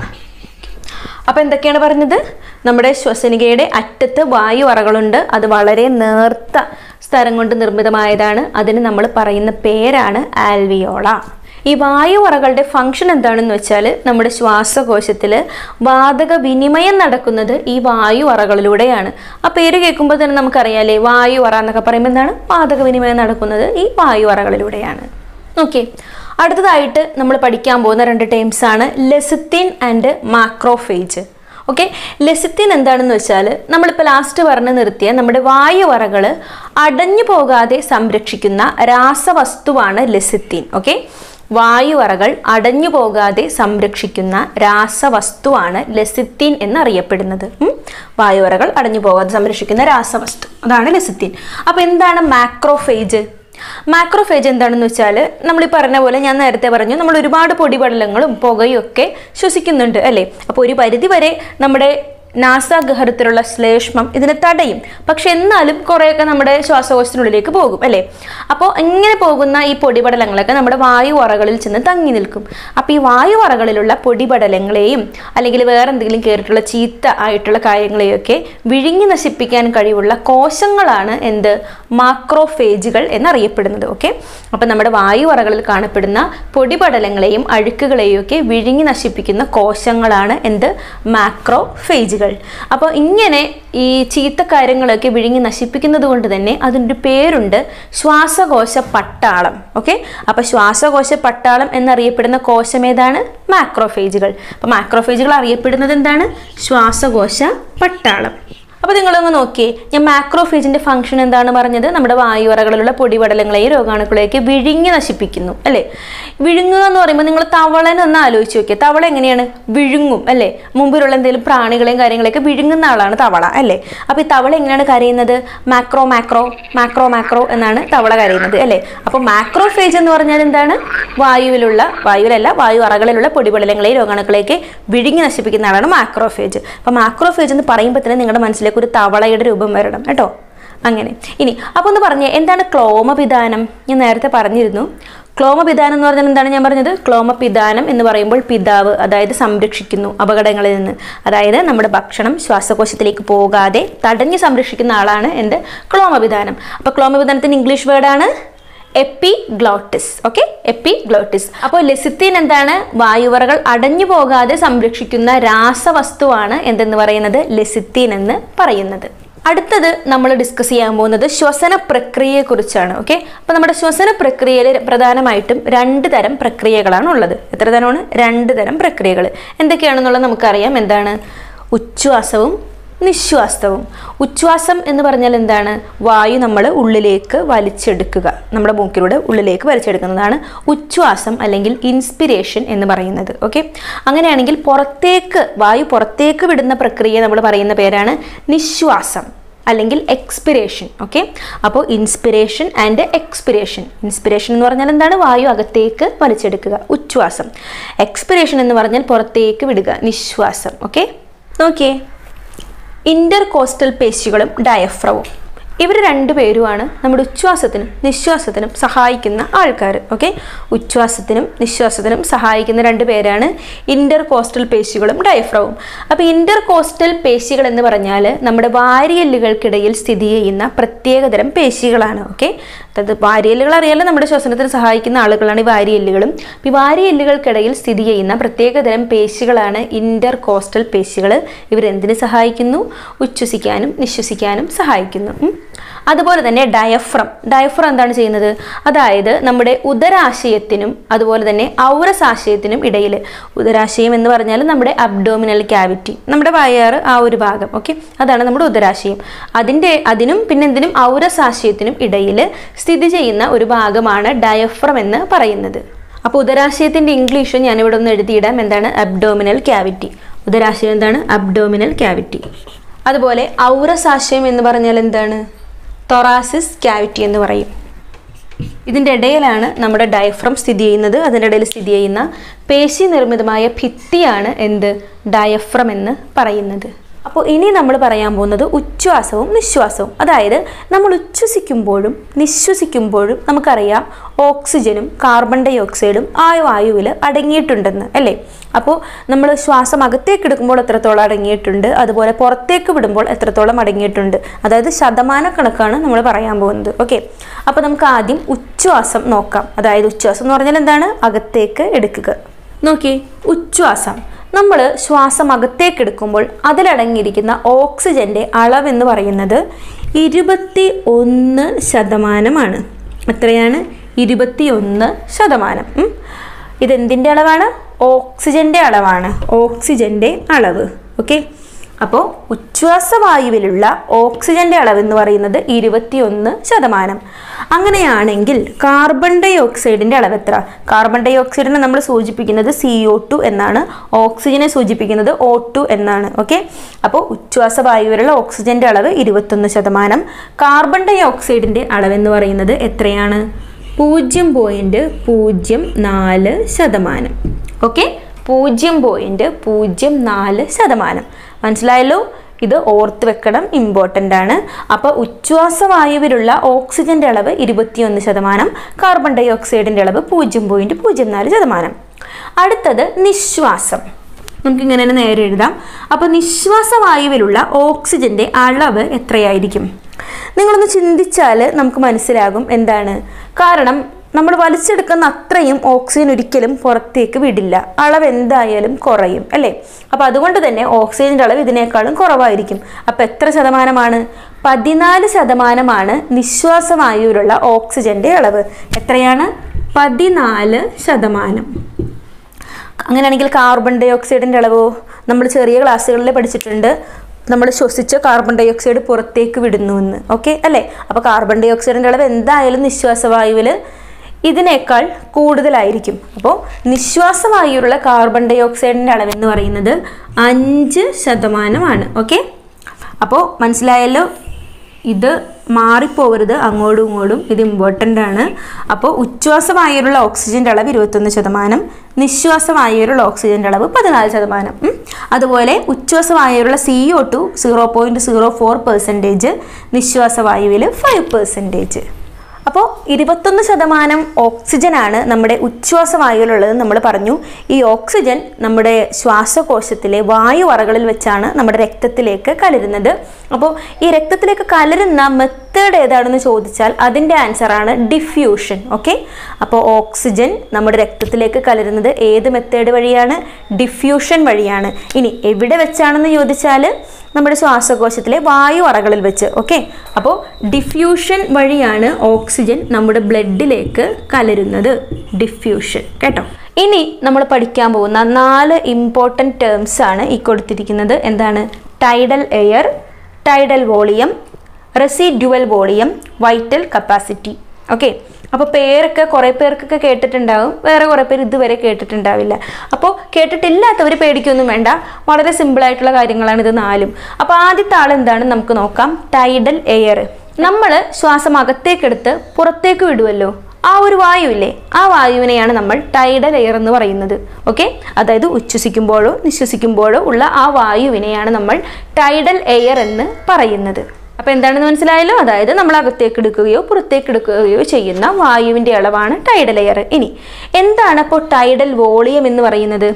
അപ്പോൾ എന്തൊക്കെയാണ് പറഞ്ഞത് നമ്മുടെ ശ്വസനികയുടെ അറ്റത്ത് വായു അറകളുണ്ട് അത് വളരെ നേർത്ത സ്ഥലം കൊണ്ട് നിർമ്മിതമായതാണ് അതിന് നമ്മൾ പറയുന്ന പേരാണ് ആൽവിയോള ഈ വായു അറകളുടെ ഫങ്ഷൻ എന്താണെന്ന് വെച്ചാൽ നമ്മുടെ ശ്വാസകോശത്തിൽ വാതക വിനിമയം നടക്കുന്നത് ഈ വായു അറകളിലൂടെയാണ് ആ പേര് കേൾക്കുമ്പോൾ തന്നെ നമുക്കറിയാലേ വായു അറ എന്നൊക്കെ പറയുമ്പോൾ എന്താണ് വാതക വിനിമയം നടക്കുന്നത് ഈ വായു അറകളിലൂടെയാണ് ഓക്കെ അടുത്തതായിട്ട് നമ്മൾ പഠിക്കാൻ പോകുന്ന രണ്ട് ടേംസ് ആണ് lecithin and macrophage okay lecithin എന്താണെന്ന് വെച്ചാൽ നമ്മളിപ്പോൾ ലാസ്റ്റ് പറഞ്ഞു നിർത്തിയ നമ്മുടെ വായുവറകൾ അടഞ്ഞു പോകാതെ സംരക്ഷിക്കുന്ന രാസവസ്തുവാണ് ലെസിത്തിൻ ഓക്കെ വായുവറകൾ അടഞ്ഞു പോകാതെ സംരക്ഷിക്കുന്ന രാസവസ്തുവാണ് ലെസിത്തിൻ എന്നറിയപ്പെടുന്നത് ഉം. വായുവറകൾ അടഞ്ഞു പോകാതെ സംരക്ഷിക്കുന്ന രാസവസ്തു അതാണ് ലെസിത്തിൻ അപ്പോൾ എന്താണ് മാക്രോഫേജ് മാക്രോഫേജ് എന്താണെന്ന് വെച്ചാൽ നമ്മൾ ഈ പറഞ്ഞ പോലെ ഞാൻ നേരത്തെ പറഞ്ഞു നമ്മൾ ഒരുപാട് പൊടിപടലങ്ങളും പുകയും ഒക്കെ ശ്വസിക്കുന്നുണ്ട് അല്ലേ അപ്പോൾ ഒരു പരിധി വരെ നമ്മുടെ നാസാഗഹരത്തിലുള്ള ശ്ലേഷ്മം ഇതിനെ തടയും പക്ഷെ എന്നാലും കുറേയൊക്കെ നമ്മുടെ ശ്വാസകോശത്തിനുള്ളിലേക്ക് പോകും അല്ലേ അപ്പോൾ ഇങ്ങനെ പോകുന്ന ഈ പൊടിപടലങ്ങളൊക്കെ നമ്മുടെ വായു അറകളിൽ ചെന്ന് തങ്ങി നിൽക്കും അപ്പോൾ ഈ വായു അറകളിലുള്ള പൊടിപടലങ്ങളെയും അല്ലെങ്കിൽ വേറെ എന്തെങ്കിലും കയറിയിട്ടുള്ള ചീത്ത ആയിട്ടുള്ള കാര്യങ്ങളെയൊക്കെ വിഴുങ്ങി നശിപ്പിക്കാൻ കഴിവുള്ള കോശങ്ങളാണ് എന്ത് മാക്രോഫേജുകൾ എന്നറിയപ്പെടുന്നത് ഓക്കെ അപ്പം നമ്മുടെ വായു അറകളിൽ കാണപ്പെടുന്ന പൊടിപടലങ്ങളെയും അഴുക്കുകളെയും ഒക്കെ വിഴുങ്ങി നശിപ്പിക്കുന്ന കോശങ്ങളാണ് എന്ത് മാക്രോഫേജുകൾ അപ്പോൾ ഇങ്ങനെ ഈ ചീത്ത കാര്യങ്ങളൊക്കെ വിഴുങ്ങി നശിപ്പിക്കുന്നത് കൊണ്ട് തന്നെ അതിൻ്റെ പേരുണ്ട് ശ്വാസകോശ പട്ടാളം ഓക്കെ അപ്പോൾ ശ്വാസകോശ പട്ടാളം എന്നറിയപ്പെടുന്ന കോശം ഏതാണ് മാക്രോഫേജുകൾ അപ്പോൾ മാക്രോഫേജുകൾ അറിയപ്പെടുന്നത് എന്താണ് ശ്വാസകോശ പട്ടാളം അപ്പോൾ നിങ്ങളൊന്ന് നോക്കിയേ ഞാൻ മാക്രോഫേജിന്റെ ഫംഗ്ഷൻ എന്താണ് പറഞ്ഞത് നമ്മുടെ വായുവറകളിലുള്ള പൊടിപടലങ്ങളെയും രോഗാണുക്കളെയൊക്കെ വിഴുങ്ങി നശിപ്പിക്കുന്നു അല്ലേ വിഴുങ്ങുക എന്ന് പറയുമ്പോൾ നിങ്ങൾ തവളനെ ഒന്ന് ആലോചിച്ച് നോക്കിയേ തവള എങ്ങനെയാണ് വിഴുങ്ങും അല്ലേ മുമ്പിലുള്ള എന്തെങ്കിലും പ്രാണികളെയും കാര്യങ്ങളെയൊക്കെ വിഴുങ്ങുന്ന ആളാണ് തവള അല്ലേ അപ്പോൾ ഈ തവള എങ്ങനെയാണ് കരയുന്നത് മാക്രോ മാക്രോ മാക്രോ മാക്രോ എന്നാണ് തവള കരയുന്നത് അല്ലേ അപ്പോൾ മാക്രോഫേജ് എന്ന് പറഞ്ഞാൽ എന്താണ് വായുവിലുള്ള വായുവിലല്ല വായു അറകളിലുള്ള പൊടിപടലങ്ങളെയും രോഗാണുക്കളെയൊക്കെ വിഴുങ്ങി നശിപ്പിക്കുന്ന ആളാണ് മാക്രോഫേജ് അപ്പോൾ മാക്രോഫേജ് എന്ന് പറയുമ്പോൾ തന്നെ നിങ്ങളുടെ മനസ്സിലേക്ക് ഒരു തവളയുടെ രൂപം വരണം കേട്ടോ അങ്ങനെ ഇനി അപ്പോൾ ഒന്ന് പറഞ്ഞേ എന്താണ് ക്ലോമപിതാനം ഞാൻ നേരത്തെ പറഞ്ഞിരുന്നു ക്ലോമപിതാനം എന്ന് പറഞ്ഞാൽ എന്താണ് ഞാൻ പറഞ്ഞത് ക്ലോമപിതാനം എന്ന് പറയുമ്പോൾ പിതാവ് അതായത് സംരക്ഷിക്കുന്നു അപകടങ്ങളിൽ നിന്ന് അതായത് നമ്മുടെ ഭക്ഷണം ശ്വാസകോശത്തിലേക്ക് പോകാതെ തടഞ്ഞു സംരക്ഷിക്കുന്ന ആളാണ് എന്ത് ക്ലോമപിതാനം അപ്പോൾ ക്ലോമപിതാനത്തിന് ഇംഗ്ലീഷ് വേർഡാണ് എപ്പിഗ്ലോട്ടിസ് ഓക്കെ എപ്പിഗ്ലോട്ടിസ് അപ്പോൾ ലെസിത്തിൻ എന്താണ് വായുവറകൾ അടഞ്ഞു പോകാതെ സംരക്ഷിക്കുന്ന രാസവസ്തുവാണ് എന്തെന്ന് പറയുന്നത് ലെസിത്തിൻ എന്ന് പറയുന്നത് അടുത്തത് നമ്മൾ ഡിസ്കസ് ചെയ്യാൻ പോകുന്നത് ശ്വസന പ്രക്രിയയെക്കുറിച്ചാണ് ഓക്കെ അപ്പോൾ നമ്മുടെ ശ്വസന പ്രക്രിയയിൽ പ്രധാനമായിട്ടും രണ്ട് തരം പ്രക്രിയകളാണ് ഉള്ളത് എത്ര തരമാണ് രണ്ട് തരം പ്രക്രിയകൾ എന്തൊക്കെയാണെന്നുള്ളത് നമുക്കറിയാം എന്താണ് ഉച്ഛ്വാസവും നിശ്വാസവും ഉച്ഛ്വാസം എന്ന് പറഞ്ഞാൽ എന്താണ് വായു നമ്മൾ ഉള്ളിലേക്ക് വലിച്ചെടുക്കുക നമ്മുടെ മൂക്കിലൂടെ ഉള്ളിലേക്ക് വലിച്ചെടുക്കുന്നതാണ് ഉച്ഛ്വാസം അല്ലെങ്കിൽ ഇൻസ്പിരേഷൻ എന്ന് പറയുന്നത് ഓക്കെ അങ്ങനെയാണെങ്കിൽ പുറത്തേക്ക് വായു പുറത്തേക്ക് വിടുന്ന പ്രക്രിയ നമ്മൾ പറയുന്ന പേരാണ് നിശ്വാസം അല്ലെങ്കിൽ എക്സ്പിരേഷൻ ഓക്കെ അപ്പോൾ ഇൻസ്പിരേഷൻ ആൻഡ് എക്സ്പിരേഷൻ ഇൻസ്പിരേഷൻ എന്ന് പറഞ്ഞാൽ എന്താണ് വായു അകത്തേക്ക് വലിച്ചെടുക്കുക ഉച്ഛ്വാസം എക്സ്പിരേഷൻ എന്ന് പറഞ്ഞാൽ പുറത്തേക്ക് വിടുക നിശ്വാസം ഓക്കെ നോക്കിയേ ഇന്റർ കോസ്റ്റൽ പേശികളും ഡയഫ്രവും ഇവർ രണ്ടുപേരുമാണ് നമ്മുടെ ഉച്ഛ്വാസത്തിനും നിശ്വാസത്തിനും സഹായിക്കുന്ന ആൾക്കാർ ഓക്കെ ഉച്ഛ്വാസത്തിനും നിശ്വാസത്തിനും സഹായിക്കുന്ന രണ്ട് പേരാണ് ഇന്റർ കോസ്റ്റൽ പേശികളും ഡയഫ്രവും അപ്പോൾ ഇന്റർ കോസ്റ്റൽ പേശികൾ എന്ന് പറഞ്ഞാൽ നമ്മുടെ വാരിയല്ലുകൾക്കിടയിൽ സ്ഥിതി ചെയ്യുന്ന പ്രത്യേകതരം പേശികളാണ് ഓക്കെ അതായത് വാരിയെല്ലുകൾ അറിയാലോ നമ്മുടെ ശ്വസനത്തിന് സഹായിക്കുന്ന ആളുകളാണ് ഈ വാരിയെല്ലുകളും അപ്പോൾ ഈ വാരിയെല്ലുകൾക്കിടയിൽ സ്ഥിതി ചെയ്യുന്ന പ്രത്യേകതരം പേശികളാണ് ഇന്റർ കോസ്റ്റൽ പേശികൾ ഇവരെന്തിന് സഹായിക്കുന്നു ഉച്ഛ്വസിക്കാനും നിശ്വസിക്കാനും സഹായിക്കുന്നു ഉം. അതുപോലെ തന്നെ ഡയഫ്രം ഡയഫ്രം എന്താണ് ചെയ്യുന്നത് അതായത് നമ്മുടെ ഉദരാശയത്തിനും അതുപോലെ തന്നെ ഔറസ് ആശയത്തിനും ഇടയിൽ ഉദരാശയം എന്ന് പറഞ്ഞാൽ നമ്മുടെ അബ്ഡോമിനൽ ക്യാവിറ്റി നമ്മുടെ വയറ് ആ ഒരു ഭാഗം ഓക്കെ അതാണ് നമ്മുടെ ഉദരാശയം അതിൻ്റെ അതിനും പിന്നെ എന്തിനും ഔറസ് ആശയത്തിനും ഇടയിൽ സ്ഥിതി ചെയ്യുന്ന ഒരു ഭാഗമാണ് ഡയഫ്രം എന്ന് പറയുന്നത് അപ്പോൾ ഉദരാശയത്തിൻ്റെ ഇംഗ്ലീഷ് ഞാനിവിടെ ഒന്ന് എഴുതിയിടാം എന്താണ് അബ്ഡോമിനൽ ക്യാവിറ്റി ഉദരാശയം എന്താണ് അബ്ഡോമിനൽ ക്യാവിറ്റി അതുപോലെ ഔറസ് ആശയം എന്ന് പറഞ്ഞാൽ എന്താണ് തൊറാസിസ് ക്യാവിറ്റി എന്ന് പറയും ഇതിൻ്റെ ഇടയിലാണ് നമ്മുടെ ഡയഫ്രം സ്ഥിതി ചെയ്യുന്നത് അതിൻ്റെ ഇടയിൽ സ്ഥിതി ചെയ്യുന്ന പേശി നിർമ്മിതമായ ഭിത്തിയാണ് എന്ത് ഡയഫ്രം എന്ന് പറയുന്നത് അപ്പോൾ ഇനി നമ്മൾ പറയാൻ പോകുന്നത് ഉച്ഛ്വാസവും നിശ്വാസവും അതായത് നമ്മൾ ഉച്ഛ്വസിക്കുമ്പോഴും നിശ്വസിക്കുമ്പോഴും നമുക്കറിയാം ഓക്സിജനും കാർബൺ ഡൈ ഓക്സൈഡും ആ വായുവിൽ അടങ്ങിയിട്ടുണ്ടെന്ന് അല്ലേ അപ്പോൾ നമ്മൾ ശ്വാസം അകത്തേക്ക് എടുക്കുമ്പോൾ എത്രത്തോളം അടങ്ങിയിട്ടുണ്ട് അതുപോലെ പുറത്തേക്ക് വിടുമ്പോൾ എത്രത്തോളം അടങ്ങിയിട്ടുണ്ട് അതായത് ശതമാന കണക്കാണ് നമ്മൾ പറയാൻ പോകുന്നത് ഓക്കെ അപ്പോൾ നമുക്ക് ആദ്യം ഉച്ഛ്വാസം നോക്കാം അതായത് ഉച്ഛ്വാസം എന്ന് പറഞ്ഞാൽ എന്താണ് അകത്തേക്ക് എടുക്കുക നോക്കി ഉച്ഛ്വാസം നമ്മൾ ശ്വാസം അകത്തേക്ക് എടുക്കുമ്പോൾ അതിലടങ്ങിയിരിക്കുന്ന ഓക്സിജൻ്റെ അളവെന്ന് പറയുന്നത് ഇരുപത്തി ഒന്ന് ശതമാനമാണ് എത്രയാണ് ഇരുപത്തി ഒന്ന് ശതമാനം ഉം. ഇതെന്തിൻ്റെ അളവാണ് ഓക്സിജൻ്റെ അളവാണ് ഓക്സിജൻ്റെ അളവ് ഓക്കെ അപ്പോൾ ഉച്ഛ്വാസവായുവിലുള്ള ഓക്സിജൻ്റെ അളവ് എന്ന് പറയുന്നത് ഇരുപത്തിയൊന്ന് ശതമാനം അങ്ങനെയാണെങ്കിൽ കാർബൺ ഡൈ ഓക്സൈഡിൻ്റെ അളവ് എത്ര കാർബൺ ഡൈ ഓക്സൈഡിനെ നമ്മൾ സൂചിപ്പിക്കുന്നത് സി ഒ ടു എന്നാണ് ഓക്സിജനെ സൂചിപ്പിക്കുന്നത് ഒ ടു എന്നാണ് ഓക്കെ അപ്പോൾ ഉച്ഛ്വാസവായുവിലുള്ള ഓക്സിജൻ്റെ അളവ് ഇരുപത്തൊന്ന് ശതമാനം കാർബൺ ഡൈ ഓക്സൈഡിൻ്റെ അളവെന്ന് പറയുന്നത് എത്രയാണ് പൂജ്യം പോയിൻറ്റ് പൂജ്യം നാല് ശതമാനം ഓക്കെ പൂജ്യം പോയിൻറ്റ് പൂജ്യം നാല് ശതമാനം മനസ്സിലായല്ലോ ഇത് ഓർത്ത് വെക്കണം ഇമ്പോർട്ടൻ്റ് ആണ് അപ്പോൾ ഉച്ഛ്വാസവായുവിലുള്ള ഓക്സിജൻ്റെ അളവ് ഇരുപത്തിയൊന്ന് ശതമാനം കാർബൺ ഡൈ ഓക്സൈഡിൻ്റെ അളവ് പൂജ്യം പോയിൻറ്റ് പൂജ്യം നാല് ശതമാനം അടുത്തത് നിശ്വാസം നമുക്കിങ്ങനെ തന്നെ നേരെ എഴുതാം അപ്പോൾ നിശ്വാസവായുവിലുള്ള ഓക്സിജൻ്റെ അളവ് എത്രയായിരിക്കും നിങ്ങളൊന്ന് ചിന്തിച്ചാൽ നമുക്ക് മനസ്സിലാകും എന്താണ് കാരണം നമ്മൾ വലിച്ചെടുക്കുന്ന അത്രയും ഓക്സിജൻ ഒരിക്കലും പുറത്തേക്ക് വിടില്ല അളവ് എന്തായാലും കുറയും അല്ലേ അപ്പോൾ അതുകൊണ്ട് തന്നെ ഓക്സിജൻ്റെ അളവ് ഇതിനേക്കാളും കുറവായിരിക്കും അപ്പോൾ എത്ര ശതമാനമാണ് പതിനാല് ശതമാനമാണ് നിശ്വാസവായുവിലുള്ള ഓക്സിജൻ്റെ അളവ് എത്രയാണ് പതിനാല് ശതമാനം അങ്ങനെയാണെങ്കിൽ കാർബൺ ഡൈ ഓക്സൈഡിൻ്റെ അളവോ നമ്മൾ ചെറിയ ക്ലാസ്സുകളിൽ പഠിച്ചിട്ടുണ്ട് നമ്മൾ ശ്വസിച്ച കാർബൺ ഡൈ ഓക്സൈഡ് പുറത്തേക്ക് വിടുന്നു എന്ന് ഓക്കെ അല്ലേ അപ്പോൾ കാർബൺ ഡൈ ഓക്സൈഡിൻ്റെ അളവ് എന്തായാലും നിശ്വാസവായുവിൽ ഇതിനേക്കാൾ കൂടുതലായിരിക്കും അപ്പോൾ നിശ്വാസവായുവിലുള്ള കാർബൺ ഡൈ ഓക്സൈഡിൻ്റെ അളവെന്ന് പറയുന്നത് അഞ്ച് ശതമാനമാണ് ഓക്കെ അപ്പോൾ മനസ്സിലായല്ലോ ഇത് മാറിപ്പോകരുത് അങ്ങോട്ടും ഇങ്ങോട്ടും ഇത് ഇമ്പോർട്ടൻ്റ് ആണ് അപ്പോൾ ഉച്ഛ്വാസവായുവിലുള്ള ഓക്സിജൻ്റെ അളവ് ഇരുപത്തൊന്ന് ശതമാനം നിശ്വാസവായുവിലുള്ള ഓക്സിജൻ്റെ അളവ് പതിനാല് ശതമാനം ഉം. അതുപോലെ ഉച്ഛ്വാസവായുവിലുള്ള C O two zero point zero four percentage നിശ്വാസവായുവിൽ ഫൈവ് പെർസെൻറ്റേജ് അപ്പോൾ ഇരുപത്തൊന്ന് ശതമാനം ഓക്സിജനാണ് നമ്മുടെ ഉച്ഛ്വാസവായുവിലുള്ളത് നമ്മൾ പറഞ്ഞു ഈ ഓക്സിജൻ നമ്മുടെ ശ്വാസകോശത്തിലെ വായു അറകളിൽ വെച്ചാണ് നമ്മുടെ രക്തത്തിലേക്ക് കലരുന്നത് അപ്പോൾ ഈ രക്തത്തിലേക്ക് കലരുന്ന മെത്തേഡ് ഏതാണെന്ന് ചോദിച്ചാൽ അതിൻ്റെ ആൻസറാണ് ഡിഫ്യൂഷൻ ഓക്കെ അപ്പോൾ ഓക്സിജൻ നമ്മുടെ രക്തത്തിലേക്ക് കലരുന്നത് ഏത് മെത്തേഡ് വഴിയാണ് ഡിഫ്യൂഷൻ വഴിയാണ് ഇനി എവിടെ വെച്ചാണെന്ന് ചോദിച്ചാൽ നമ്മുടെ ശ്വാസകോശത്തിലെ വായു അറകളിൽ വെച്ച് ഓക്കെ അപ്പോൾ ഡിഫ്യൂഷൻ വഴിയാണ് ഓക്സിജൻ നമ്മുടെ ബ്ലഡിലേക്ക് കലരുന്നത് ഡിഫ്യൂഷൻ കേട്ടോ ഇനി നമ്മൾ പഠിക്കാൻ പോകുന്ന നാല് ഇമ്പോർട്ടൻറ്റ് ടേംസ് ആണ് ഈ കൊടുത്തിരിക്കുന്നത് എന്താണ് tidal air tidal volume residual volume vital capacity okay അപ്പോൾ പേരൊക്കെ കുറേ പേർക്കൊക്കെ കേട്ടിട്ടുണ്ടാവും വേറെ കുറേ പേര് ഇതുവരെ കേട്ടിട്ടുണ്ടാവില്ല അപ്പോൾ കേട്ടിട്ടില്ലാത്തവർ പേടിക്കൊന്നും വേണ്ട വളരെ സിമ്പിളായിട്ടുള്ള കാര്യങ്ങളാണ് ഇത് നാലും അപ്പോൾ ആദ്യത്തെ ആൾ എന്താണ് നമുക്ക് നോക്കാം ടൈഡൽ എയർ നമ്മൾ ശ്വാസം അകത്തേക്കെടുത്ത് പുറത്തേക്ക് വിടുമല്ലോ ആ ഒരു വായുവില്ലേ ആ വായുവിനെയാണ് നമ്മൾ ടൈഡൽ എയർ എന്ന് പറയുന്നത് ഓക്കെ അതായത് ഉച്ഛ്വസിക്കുമ്പോഴോ നിശ്വസിക്കുമ്പോഴോ ഉള്ള ആ വായുവിനെയാണ് നമ്മൾ ടൈഡൽ എയർ എന്ന് പറയുന്നത് അപ്പോൾ എന്താണെന്ന് മനസ്സിലായല്ലോ അതായത് നമ്മൾ അകത്തേക്ക് എടുക്കുകയോ പുറത്തേക്ക് എടുക്കുകയോ ചെയ്യുന്ന വായുവിൻ്റെ അളവാണ് ടൈഡൽ എയർ ഇനി എന്താണ് അപ്പോൾ ടൈഡൽ വോളിയം എന്ന് പറയുന്നത്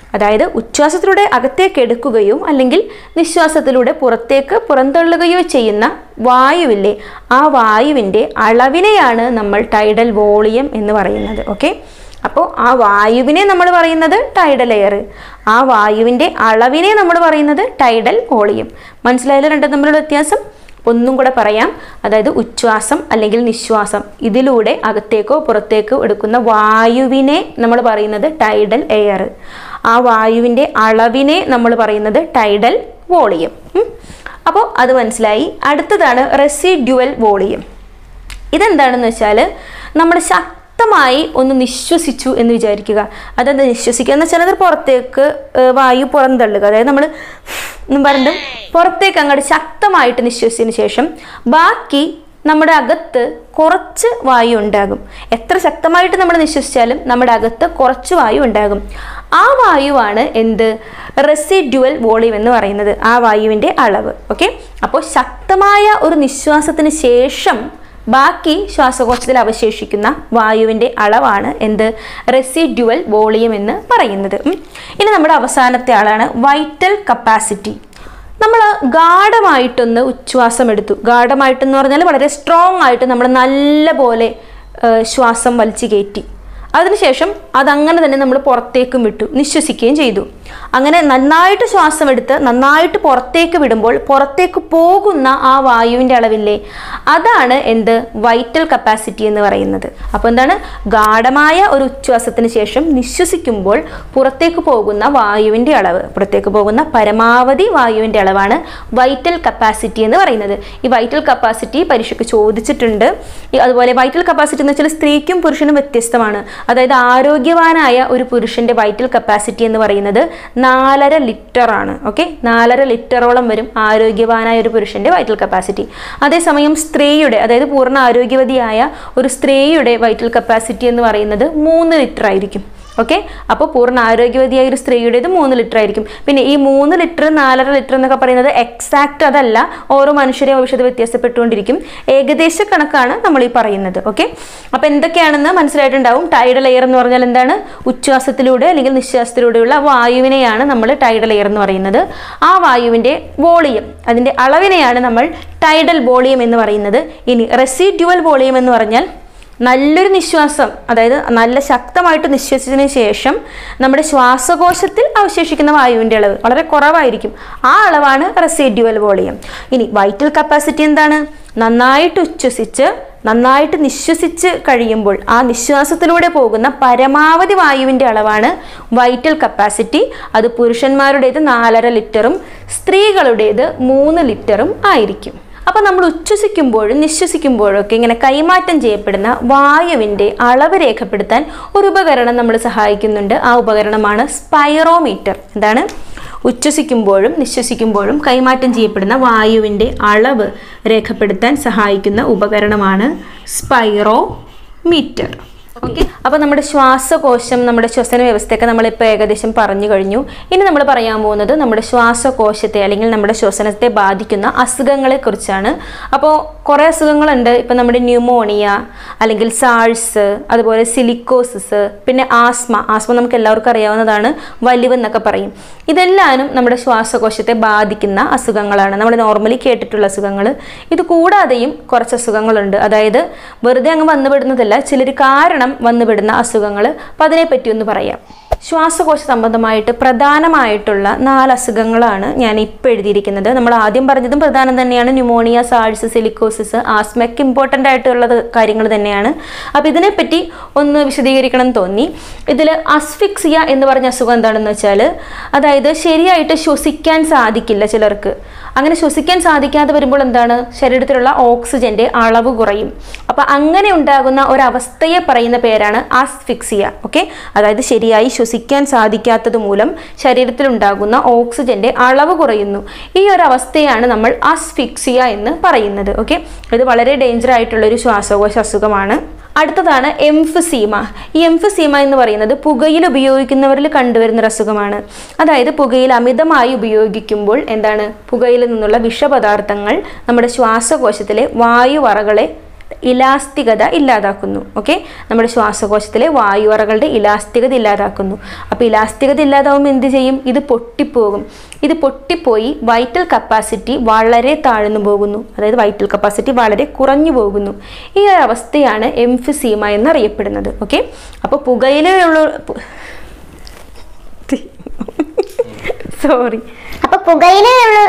അതായത് ഉച്ഛ്വാസത്തിലൂടെ അകത്തേക്ക് എടുക്കുകയോ അല്ലെങ്കിൽ നിശ്വാസത്തിലൂടെ പുറത്തേക്ക് പുറന്തള്ളുകയോ ചെയ്യുന്ന വായുവില്ലേ ആ വായുവിൻ്റെ അളവിനെയാണ് നമ്മൾ ടൈഡൽ വോളിയം എന്ന് പറയുന്നത് ഓക്കെ അപ്പോൾ ആ വായുവിനെ നമ്മൾ പറയുന്നത് ടൈഡൽ എയർ ആ വായുവിൻ്റെ അളവിനെ നമ്മൾ പറയുന്നത് ടൈഡൽ വോളിയം മനസ്സിലായാലും രണ്ടും തമ്മിലുള്ള വ്യത്യാസം ഒന്നും കൂടെ പറയാം അതായത് ഉച്ഛ്വാസം അല്ലെങ്കിൽ നിശ്വാസം ഇതിലൂടെ അകത്തേക്കോ പുറത്തേക്കോ എടുക്കുന്ന വായുവിനെ നമ്മൾ പറയുന്നത് ടൈഡൽ എയർ ആ വായുവിൻ്റെ അളവിനെ നമ്മൾ പറയുന്നത് ടൈഡൽ വോളിയം അപ്പോൾ അത് മനസ്സിലായി അടുത്തതാണ് റെസിഡ്യുവൽ വോളിയം ഇതെന്താണെന്ന് വെച്ചാൽ നമ്മൾ ശക്തമായി ഒന്ന് നിശ്വസിച്ചു എന്ന് വിചാരിക്കുക അതെന്താ നിശ്വസിക്കുക എന്ന് വെച്ചാൽ അത് പുറത്തേക്ക് ഏഹ്, വായു പുറന്തള്ളുക അതായത് നമ്മൾ എന്നും പറഞ്ഞിട്ട് പുറത്തേക്ക് അങ്ങോട്ട് ശക്തമായിട്ട് നിശ്വസിച്ചതിന് ശേഷം ബാക്കി നമ്മുടെ അകത്ത് കുറച്ച് വായു ഉണ്ടാകും എത്ര ശക്തമായിട്ട് നമ്മൾ നിശ്വസിച്ചാലും നമ്മുടെ അകത്ത് കുറച്ച് വായു ഉണ്ടാകും ആ വായുവാണ് എന്ത് റെസിഡ്യുവൽ വോളിയം എന്ന് പറയുന്നത് ആ വായുവിൻ്റെ അളവ് ഓക്കെ അപ്പോൾ ശക്തമായ ഒരു നിശ്വാസത്തിന് ശേഷം ബാക്കി ശ്വാസകോശത്തിൽ അവശേഷിക്കുന്ന വായുവിൻ്റെ അളവാണ് എന്ത് റെസിഡ്യുവൽ വോളിയം എന്ന് പറയുന്നത് ഉം. ഇനി നമ്മുടെ അവസാനത്തെ ആളാണ് വൈറ്റൽ കപ്പാസിറ്റി നമ്മൾ ഗാഠമായിട്ടൊന്ന് ഉച്ഛ്വാസം എടുത്തു ഗാഠമായിട്ടെന്ന് പറഞ്ഞാൽ വളരെ സ്ട്രോങ് ആയിട്ട് നമ്മൾ നല്ല പോലെ ഏഹ്, ശ്വാസം വലിച്ചു കയറ്റി അതിനുശേഷം അതങ്ങനെ തന്നെ നമ്മൾ പുറത്തേക്കും വിട്ടു നിശ്വസിക്കുകയും ചെയ്തു അങ്ങനെ നന്നായിട്ട് ശ്വാസം എടുത്ത് നന്നായിട്ട് പുറത്തേക്ക് വിടുമ്പോൾ പുറത്തേക്ക് പോകുന്ന ആ വായുവിൻ്റെ അളവില്ലേ അതാണ് എന്ത് വൈറ്റൽ കപ്പാസിറ്റി എന്ന് പറയുന്നത് അപ്പോൾ എന്താണ് ഗാഠമായ ഒരു ഉച്ഛ്വാസത്തിന് ശേഷം നിശ്വസിക്കുമ്പോൾ പുറത്തേക്ക് പോകുന്ന വായുവിൻ്റെ അളവ് പുറത്തേക്ക് പോകുന്ന പരമാവധി വായുവിൻ്റെ അളവാണ് വൈറ്റൽ കപ്പാസിറ്റി എന്ന് പറയുന്നത് ഈ വൈറ്റൽ കപ്പാസിറ്റി പരീക്ഷയ്ക്ക് ചോദിച്ചിട്ടുണ്ട് ഈ അതുപോലെ വൈറ്റൽ കപ്പാസിറ്റി എന്ന് വെച്ചാൽ സ്ത്രീക്കും പുരുഷനും വ്യത്യസ്തമാണ് അതായത് ആരോഗ്യവാനായ ഒരു പുരുഷന്റെ വൈറ്റൽ കപ്പാസിറ്റി എന്ന് പറയുന്നത് നാലര ലിറ്റർ ആണ് ഓക്കെ നാലര ലിറ്ററോളം വരും ആരോഗ്യവാനായ ഒരു പുരുഷന്റെ വൈറ്റൽ കപ്പാസിറ്റി അതേസമയം സ്ത്രീയുടെ അതായത് പൂർണ്ണ ആരോഗ്യവതിയായ ഒരു സ്ത്രീയുടെ വൈറ്റൽ കപ്പാസിറ്റി എന്ന് പറയുന്നത് മൂന്ന് ലിറ്റർ ആയിരിക്കും ഓക്കെ അപ്പോൾ പൂർണ്ണ ആരോഗ്യവതിയായ ഒരു സ്ത്രീയുടേത് മൂന്ന് ലിറ്റർ ആയിരിക്കും പിന്നെ ഈ മൂന്ന് ലിറ്റർ നാലര ലിറ്റർ എന്നൊക്കെ പറയുന്നത് എക്സാക്റ്റ് അതല്ല ഓരോ മനുഷ്യരെ ഔഷധ വ്യത്യാസപ്പെട്ടുകൊണ്ടിരിക്കും ഏകദേശ കണക്കാണ് നമ്മൾ ഈ പറയുന്നത് ഓക്കെ അപ്പോൾ എന്തൊക്കെയാണെന്ന് മനസ്സിലായിട്ടുണ്ടാവും ടൈഡൽ എയർ എന്ന് പറഞ്ഞാൽ എന്താണ് ഉച്ഛ്വാസത്തിലൂടെ അല്ലെങ്കിൽ നിശ്വാസത്തിലൂടെയുള്ള വായുവിനെയാണ് നമ്മൾ ടൈഡൽ എയർ എന്ന് പറയുന്നത് ആ വായുവിൻ്റെ വോളിയം അതിൻ്റെ അളവിനെയാണ് നമ്മൾ ടൈഡൽ വോളിയം എന്ന് പറയുന്നത് ഇനി റെസിഡ്യുവൽ വോളിയം എന്ന് പറഞ്ഞാൽ നല്ലൊരു നിശ്വാസം അതായത് നല്ല ശക്തമായിട്ട് നിശ്വസിച്ചതിന് ശേഷം നമ്മുടെ ശ്വാസകോശത്തിൽ അവശേഷിക്കുന്ന വായുവിൻ്റെ അളവ് വളരെ കുറവായിരിക്കും ആ അളവാണ് റെസിഡ്യുവൽ വോളിയം ഇനി വൈറ്റൽ കപ്പാസിറ്റി എന്താണ് നന്നായിട്ട് ഉച്ഛ്വസിച്ച് നന്നായിട്ട് നിശ്വസിച്ച് കഴിയുമ്പോൾ ആ നിശ്വാസത്തിലൂടെ പോകുന്ന പരമാവധി വായുവിൻ്റെ അളവാണ് വൈറ്റൽ കപ്പാസിറ്റി അത് പുരുഷന്മാരുടേത് നാലര ലിറ്ററും സ്ത്രീകളുടേത് മൂന്ന് ലിറ്ററും ആയിരിക്കും അപ്പോൾ നമ്മൾ ഉച്ഛ്വസിക്കുമ്പോഴും നിശ്വസിക്കുമ്പോഴും ഒക്കെ ഇങ്ങനെ കൈമാറ്റം ചെയ്യപ്പെടുന്ന വായുവിൻ്റെ അളവ് രേഖപ്പെടുത്താൻ ഒരു ഉപകരണം നമ്മൾ സഹായിക്കുന്നുണ്ട് ആ ഉപകരണമാണ് സ്പൈറോമീറ്റർ എന്താണ് ഉച്ഛ്വസിക്കുമ്പോഴും നിശ്വസിക്കുമ്പോഴും കൈമാറ്റം ചെയ്യപ്പെടുന്ന വായുവിൻ്റെ അളവ് രേഖപ്പെടുത്താൻ സഹായിക്കുന്ന ഉപകരണമാണ് സ്പൈറോമീറ്റർ ഓക്കെ അപ്പോൾ നമ്മുടെ ശ്വാസകോശം നമ്മുടെ ശ്വസന വ്യവസ്ഥയൊക്കെ നമ്മളിപ്പോൾ ഏകദേശം പറഞ്ഞു കഴിഞ്ഞു ഇനി നമ്മൾ പറയാൻ പോകുന്നത് നമ്മുടെ ശ്വാസകോശത്തെ അല്ലെങ്കിൽ നമ്മുടെ ശ്വസനത്തെ ബാധിക്കുന്ന അസുഖങ്ങളെ കുറിച്ചാണ് അപ്പോൾ കുറേ അസുഖങ്ങളുണ്ട് ഇപ്പം നമ്മുടെ ന്യൂമോണിയ അല്ലെങ്കിൽ സാൾസ് അതുപോലെ സിലിക്കോസിസ് പിന്നെ ആസ്മ ആസ്മ നമുക്ക് എല്ലാവർക്കും അറിയാവുന്നതാണ് വലിവ് എന്നൊക്കെ പറയും ഇതെല്ലാനും നമ്മുടെ ശ്വാസകോശത്തെ ബാധിക്കുന്ന അസുഖങ്ങളാണ് നമ്മൾ നോർമലി കേട്ടിട്ടുള്ള അസുഖങ്ങൾ ഇത് കൂടാതെയും കുറച്ച് അസുഖങ്ങളുണ്ട് അതായത് വെറുതെ അങ്ങ് വന്നുപെടുന്നതല്ല ചിലർ കാരണം വന്നുപെടുന്ന അസുഖങ്ങൾ അപ്പം അതിനെപ്പറ്റി ഒന്ന് പറയാം ശ്വാസകോശ സംബന്ധമായിട്ട് പ്രധാനമായിട്ടുള്ള നാല് അസുഖങ്ങളാണ് ഞാൻ ഇപ്പോൾ എഴുതിയിരിക്കുന്നത് നമ്മൾ ആദ്യം പറഞ്ഞതും പ്രധാനം തന്നെയാണ് ന്യൂമോണിയ സാൾസ് സിലിക്കോസിസ് ആസ്മയ്ക്ക് ഇമ്പോർട്ടൻ്റ് ആയിട്ടുള്ളത് കാര്യങ്ങൾ തന്നെയാണ് അപ്പോൾ ഇതിനെപ്പറ്റി ഒന്ന് വിശദീകരിക്കണം എന്ന് തോന്നി ഇതിൽ അസ്ഫിക്സിയ എന്ന് പറഞ്ഞ അസുഖം എന്താണെന്ന് വെച്ചാൽ അതായത് ശരിയായിട്ട് ശ്വസിക്കാൻ സാധിക്കില്ല ചിലർക്ക് അങ്ങനെ ശ്വസിക്കാൻ സാധിക്കാതെ വരുമ്പോൾ എന്താണ് ശരീരത്തിലുള്ള ഓക്സിജന്റെ അളവ് കുറയും അപ്പോൾ അങ്ങനെ ഉണ്ടാകുന്ന ഒരവസ്ഥയെ പറയുന്ന പേരാണ് ആസ്ഫിക്സിയ ഓക്കെ അതായത് ശരിയായി ശ്വസിക്കാൻ സാധിക്കാത്തത് മൂലം ശരീരത്തിൽ ഉണ്ടാകുന്ന ഓക്സിജന്റെ അളവ് കുറയുന്നു ഈ ഒരു അവസ്ഥയാണ് നമ്മൾ ആസ്ഫിക്സിയ എന്ന് പറയുന്നത് ഓക്കെ ഇത് വളരെ ഡേഞ്ചർ ആയിട്ടുള്ള ഒരു ശ്വാസകോശ അസുഖമാണ് അടുത്തതാണ് എംഫസീമ ഈ എംഫസീമ എന്ന് പറയുന്നത് പുകയിൽ ഉപയോഗിക്കുന്നവരിൽ കണ്ടുവരുന്ന ഒരു അസുഖമാണ് അതായത് പുകയിൽ അമിതമായി ഉപയോഗിക്കുമ്പോൾ എന്താണ് പുകയിൽ നിന്നുള്ള വിഷപദാർത്ഥങ്ങൾ നമ്മുടെ ശ്വാസകോശത്തിലെ വായുവറകളെ ഇലാസ്തികത ഇല്ലാതാക്കുന്നു ഓക്കെ നമ്മുടെ ശ്വാസകോശത്തിലെ വായുവറകളുടെ ഇലാസ്തികത ഇല്ലാതാക്കുന്നു അപ്പോൾ ഇലാസ്തികത ഇല്ലാതാവുമ്പോൾ എന്ത് ചെയ്യും ഇത് പൊട്ടിപ്പോകും ഇത് പൊട്ടിപ്പോയി വൈറ്റൽ കപ്പാസിറ്റി വളരെ താഴ്ന്നു പോകുന്നു അതായത് വൈറ്റൽ കപ്പാസിറ്റി വളരെ കുറഞ്ഞു പോകുന്നു ഈ ഒരു അവസ്ഥയാണ് എംഫിസീമ എന്നറിയപ്പെടുന്നത് ഓക്കെ അപ്പോൾ പുകയിലുള്ള സോറി അപ്പൊ പുകയിലുള്ള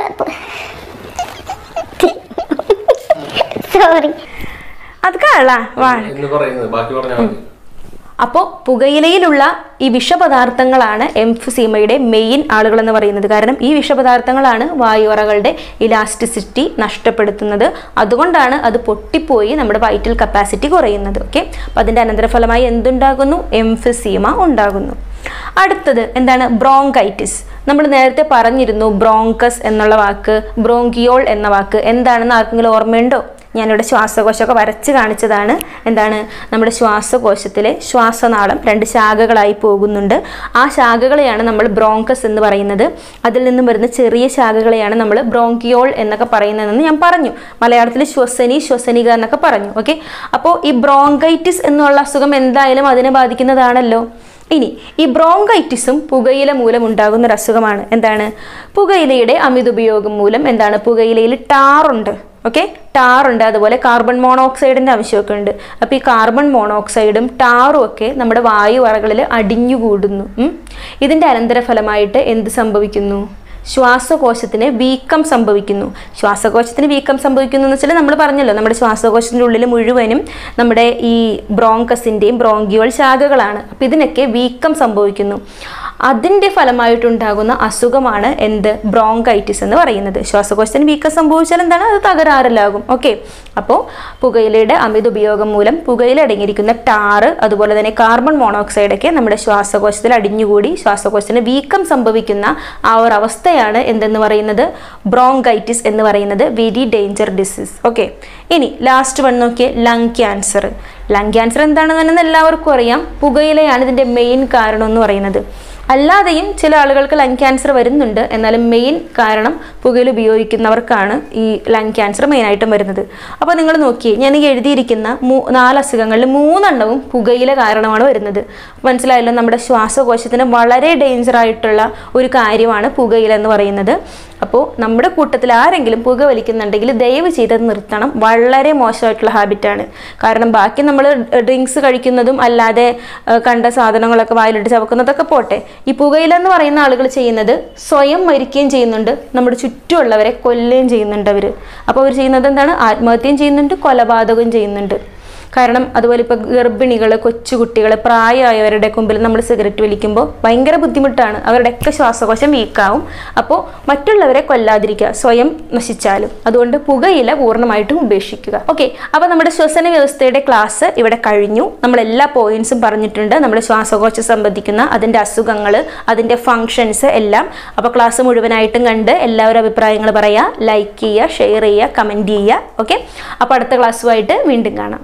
സോറി അത് കാള വാ എന്ന് പറയുന്നത് ബാക്കി പറഞ്ഞാൽ മതി അപ്പോൾ പുകയിലയിലുള്ള ഈ വിഷപദാർത്ഥങ്ങളാണ് എംഫിസീമയുടെ മെയിൻ ആളുകൾ എന്ന് പറയുന്നത് കാരണം ഈ വിഷപദാർത്ഥങ്ങളാണ് വായുവറകളുടെ ഇലാസ്റ്റിസിറ്റി നഷ്ടപ്പെടുത്തുന്നത് അതുകൊണ്ടാണ് അത് പൊട്ടിപ്പോയി നമ്മുടെ വൈറ്റൽ കപ്പാസിറ്റി കുറയുന്നത് ഓക്കെ അപ്പോൾ അതിൻ്റെ അനന്തരഫലമായി എന്തുണ്ടാകുന്നു എംഫിസീമ ഉണ്ടാകുന്നു അടുത്തത് എന്താണ് ബ്രോങ്കൈറ്റിസ് നമ്മൾ നേരത്തെ പറഞ്ഞിരുന്നു ബ്രോങ്കസ് എന്നുള്ള വാക്ക് ബ്രോങ്കിയോൾ എന്ന വാക്ക് എന്താണെന്ന് ആർക്കെങ്കിലും ഓർമ്മയുണ്ടോ ഞാനിവിടെ ശ്വാസകോശമൊക്കെ വരച്ച് കാണിച്ചതാണ് എന്താണ് നമ്മുടെ ശ്വാസകോശത്തിലെ ശ്വാസനാളം രണ്ട് ശാഖകളായി പോകുന്നുണ്ട് ആ ശാഖകളെയാണ് നമ്മൾ ബ്രോങ്കസ് എന്ന് പറയുന്നത് അതിൽ നിന്നും വരുന്ന ചെറിയ ശാഖകളെയാണ് നമ്മൾ ബ്രോങ്കിയോൾ എന്നൊക്കെ പറയുന്നതെന്ന് ഞാൻ പറഞ്ഞു മലയാളത്തിൽ ശ്വസനി ശ്വസനിക എന്നൊക്കെ പറഞ്ഞു ഓക്കെ അപ്പോൾ ഈ ബ്രോങ്കൈറ്റിസ് എന്നുള്ള അസുഖം എന്തായാലും അതിനെ ബാധിക്കുന്നതാണല്ലോ ഇനി ഈ ബ്രോങ്കൈറ്റിസും പുകയില മൂലം ഉണ്ടാകുന്ന ഒരു അസുഖമാണ് എന്താണ് പുകയിലയുടെ അമിതുപയോഗം മൂലം എന്താണ് പുകയിലയിൽ ടാറുണ്ട് ഓക്കെ ടാറുണ്ട് അതുപോലെ കാർബൺ മോണോക്സൈഡിൻ്റെ അംശമൊക്കെ ഉണ്ട് അപ്പോൾ ഈ കാർബൺ മോണോക്സൈഡും ടാറും ഒക്കെ നമ്മുടെ വായുവറകളിൽ അടിഞ്ഞുകൂടുന്നു ഉം. ഇതിൻ്റെ അനന്തരഫലമായിട്ട് എന്ത് സംഭവിക്കുന്നു ശ്വാസകോശത്തിന് വീക്കം സംഭവിക്കുന്നു ശ്വാസകോശത്തിന് വീക്കം സംഭവിക്കുന്നു എന്ന് വെച്ചാൽ നമ്മൾ പറഞ്ഞല്ലോ നമ്മുടെ ശ്വാസകോശത്തിൻ്റെ ഉള്ളിൽ മുഴുവനും നമ്മുടെ ഈ ബ്രോങ്കസിൻ്റെയും ബ്രോങ്കിയോൾ ശാഖകളാണ് അപ്പം ഇതിനൊക്കെ വീക്കം സംഭവിക്കുന്നു അതിൻ്റെ ഫലമായിട്ടുണ്ടാകുന്ന അസുഖമാണ് എന്ത് ബ്രോങ്കൈറ്റിസ് എന്ന് പറയുന്നത് ശ്വാസകോശത്തിന് വീക്കം സംഭവിച്ചാൽ എന്താണ് അത് തകരാറിലാകും ഓക്കെ അപ്പോൾ പുകയിലയുടെ അമിത ഉപയോഗം മൂലം പുകയില അടങ്ങിയിരിക്കുന്ന ടാറ് അതുപോലെ തന്നെ കാർബൺ മോണോക്സൈഡ് ഒക്കെ നമ്മുടെ ശ്വാസകോശത്തിൽ അടിഞ്ഞുകൂടി ശ്വാസകോശത്തിന് വീക്കം സംഭവിക്കുന്ന ആ ഒരു അവസ്ഥയാണ് എന്തെന്ന് പറയുന്നത് ബ്രോങ്കൈറ്റിസ് എന്ന് പറയുന്നത് വെരി ഡേഞ്ചർ ഡിസീസ് ഓക്കെ ഇനി ലാസ്റ്റ് വൺ നോക്കിയേ ലങ് ക്യാൻസർ ലങ് ക്യാൻസർ എന്താണെന്ന് തന്നെ എല്ലാവർക്കും അറിയാം പുകയിലയാണ് ഇതിൻ്റെ മെയിൻ കാരണം എന്ന് പറയുന്നത് അല്ലാതെയും ചില ആളുകൾക്ക് ലങ് ക്യാൻസർ വരുന്നുണ്ട് എന്നാലും മെയിൻ കാരണം പുകയില ഉപയോഗിക്കുന്നവർക്കാണ് ഈ ലങ് ക്യാൻസർ മെയിനായിട്ടും വരുന്നത് അപ്പോൾ നിങ്ങൾ നോക്കിയേ ഞാൻ ഈ എഴുതിയിരിക്കുന്ന മൂ നാല് അസുഖങ്ങളിൽ മൂന്നെണ്ണവും പുകയില കാരണമാണ് വരുന്നത് മനസ്സിലായല്ലോ നമ്മുടെ ശ്വാസകോശത്തിന് വളരെ ഡേഞ്ചർ ആയിട്ടുള്ള ഒരു കാര്യമാണ് പുകയില എന്ന് പറയുന്നത് അപ്പോൾ നമ്മുടെ കൂട്ടത്തിൽ ആരെങ്കിലും പുക വലിക്കുന്നുണ്ടെങ്കിൽ ദയവ് ചെയ്തത് നിർത്തണം വളരെ മോശമായിട്ടുള്ള ഹാബിറ്റാണ് കാരണം ബാക്കി നമ്മൾ ഡ്രിങ്ക്സ് കഴിക്കുന്നതും അല്ലാതെ ഏഹ്, കണ്ട സാധനങ്ങളൊക്കെ വായിലിട്ട് ചവക്കുന്നതൊക്കെ പോട്ടെ ഈ പുകയില എന്ന് പറയുന്ന ആളുകൾ ചെയ്യുന്നത് സ്വയം മരിക്കുകയും ചെയ്യുന്നുണ്ട് നമ്മുടെ ചുറ്റുമുള്ളവരെ കൊല്ലുകയും ചെയ്യുന്നുണ്ട് അവർ അപ്പോൾ അവർ ചെയ്യുന്നത് എന്താണ് ആത്മഹത്യയും ചെയ്യുന്നുണ്ട് കൊലപാതകവും ചെയ്യുന്നുണ്ട് കാരണം അതുപോലെ ഇപ്പോൾ ഗർഭിണികൾ കൊച്ചുകുട്ടികൾ പ്രായമായവരുടെ മുമ്പിൽ നമ്മൾ സിഗരറ്റ് വലിക്കുമ്പോൾ ഭയങ്കര ബുദ്ധിമുട്ടാണ് അവരുടെയൊക്കെ ശ്വാസകോശം വീക്കാവും അപ്പോൾ മറ്റുള്ളവരെ കൊല്ലാതിരിക്കുക സ്വയം നശിച്ചാലും അതുകൊണ്ട് പുകയില പൂർണ്ണമായിട്ടും ഉപേക്ഷിക്കുക ഓക്കെ അപ്പോൾ നമ്മുടെ ശ്വസന വ്യവസ്ഥയുടെ ക്ലാസ് ഇവിടെ കഴിഞ്ഞു നമ്മൾ എല്ലാ പോയിന്റ്സും പറഞ്ഞിട്ടുണ്ട് നമ്മുടെ ശ്വാസകോശം സംബന്ധിക്കുന്ന അതിൻ്റെ അസുഖങ്ങൾ അതിൻ്റെ ഫങ്ഷൻസ് എല്ലാം അപ്പോൾ ക്ലാസ് മുഴുവനായിട്ടും കണ്ട് എല്ലാവരും അഭിപ്രായങ്ങൾ പറയുക ലൈക്ക് ചെയ്യുക ഷെയർ ചെയ്യുക കമൻറ്റ് ചെയ്യുക ഓക്കെ അപ്പോൾ അടുത്ത ക്ലാസ്സുമായിട്ട് വീണ്ടും കാണാം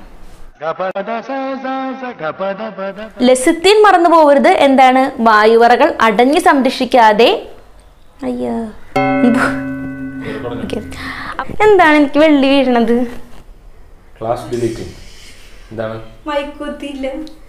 ലെസിത്തിൻ മറന്നു പോകരുത് എന്താണ് വായുവറകൾ അടഞ്ഞു സംരക്ഷിക്കാതെ അയ്യോ ഓക്കെ എന്താണ് എനിക്ക് വെള്ളി വീഴണത് ക്ലാസ് ഡിലീറ്റിംഗ് എന്താണ് മൈക്കൂത്തിയില്ല